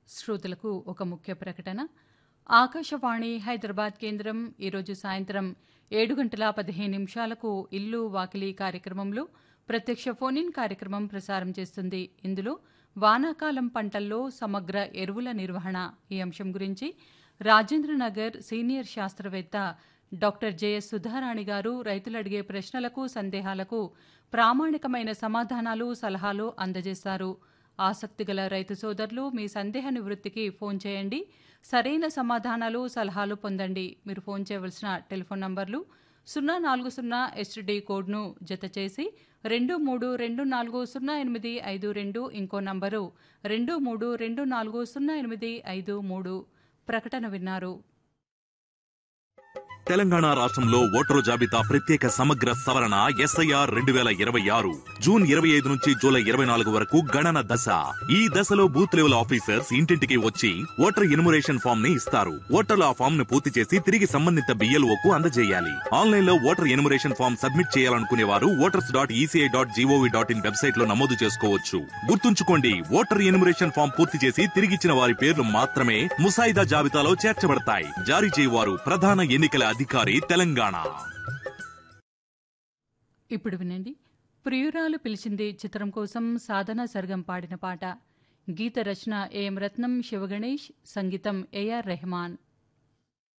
శ్రోతలకు ఒక ముఖ్య ప్రకటన ఆకాశవాణి హైదరాబాద్ కేంద్రం ఈరోజు సాయంత్రం ఏడు గంటల పదిహేను నిమిషాలకు ఇల్లు వాకిలి కార్యక్రమంలో ప్రత్యక్ష ఫోన్ ఇన్ కార్యక్రమం ప్రసారం చేస్తుంది ఇందులో వానాకాలం పంటల్లో సమగ్ర ఎరువుల నిర్వహణ ఈ అంశం గురించి రాజేంద్రనగర్ సీనియర్ శాస్త్రవేత్త డాక్టర్ జెఎస్ సుధారాణి గారు రైతులు అడిగే ప్రశ్నలకు సందేహాలకు ప్రామాణికమైన సమాధానాలు సలహాలు అందజేస్తారు ఆసక్తిగల రైతు సోదరులు మీ సందేహ నివృత్తికి ఫోన్ చేయండి సరైన సమాధానాలు సలహాలు పొందండి మీరు ఫోన్ చేయవలసిన టెలిఫోన్ నంబర్లు సున్నా నాలుగు సున్నా ఎస్టీడీ కోడ్ను జత చేసి రెండు మూడు రెండు నాలుగు సున్నా ఎనిమిది ఐదు రెండు ఇంకో నంబరు రెండు మూడు రెండు నాలుగు సున్నా ఎనిమిది ఐదు మూడు ప్రకటన విన్నారు తెలంగాణ రాష్ట్రంలో ఓటరు జాబితా ప్రత్యేక సమగ్ర సవరణ ఎస్ఐఆర్ రెండు వేల ఇరవై ఆరు జూన్ ఇరవై ఐదు నుంచి జూలై ఇరవై నాలుగు వరకు గణన దశ ఈ దశలో బూత్ లెవెల్ ఆఫీసర్స్ ఇంటింటికి వచ్చి ఓటర్ ఎన్యుమరేషన్ ఫామ్ ని ఇస్తారు ఓటర్లు ఆ ఫామ్ ను పూర్తి చేసి తిరిగి సంబంధిత బిఎల్ఓకు అందజేయాలి ఆన్లైన్ లో ఓటర్ ఎన్యుమరేషన్ ఫామ్ సబ్మిట్ చేయాలనుకునే వారు voters dot ECI dot GOV dot in website లో నమోదు చేసుకోవచ్చు గుర్తుంచుకోండి ఓటర్ ఎన్యుమరేషన్ ఫామ్ పూర్తి చేసి తిరిగిచ్చిన వారి పేర్లు మాత్రమే ముసాయిదా జాబితాలో చేర్చబడతాయి జారీ చేయవారు ప్రధాన ఎన్నికల అధికారి తెలంగాణ ఇప్పుడు వినండి ప్రియురాలు పిలిచింది చిత్రం కోసం సాధన సర్గం పాడిన పాట గీత రచన ఏఎం రత్నం శివగణేష్ సంగీతం ఏఆర్ రెహమాన్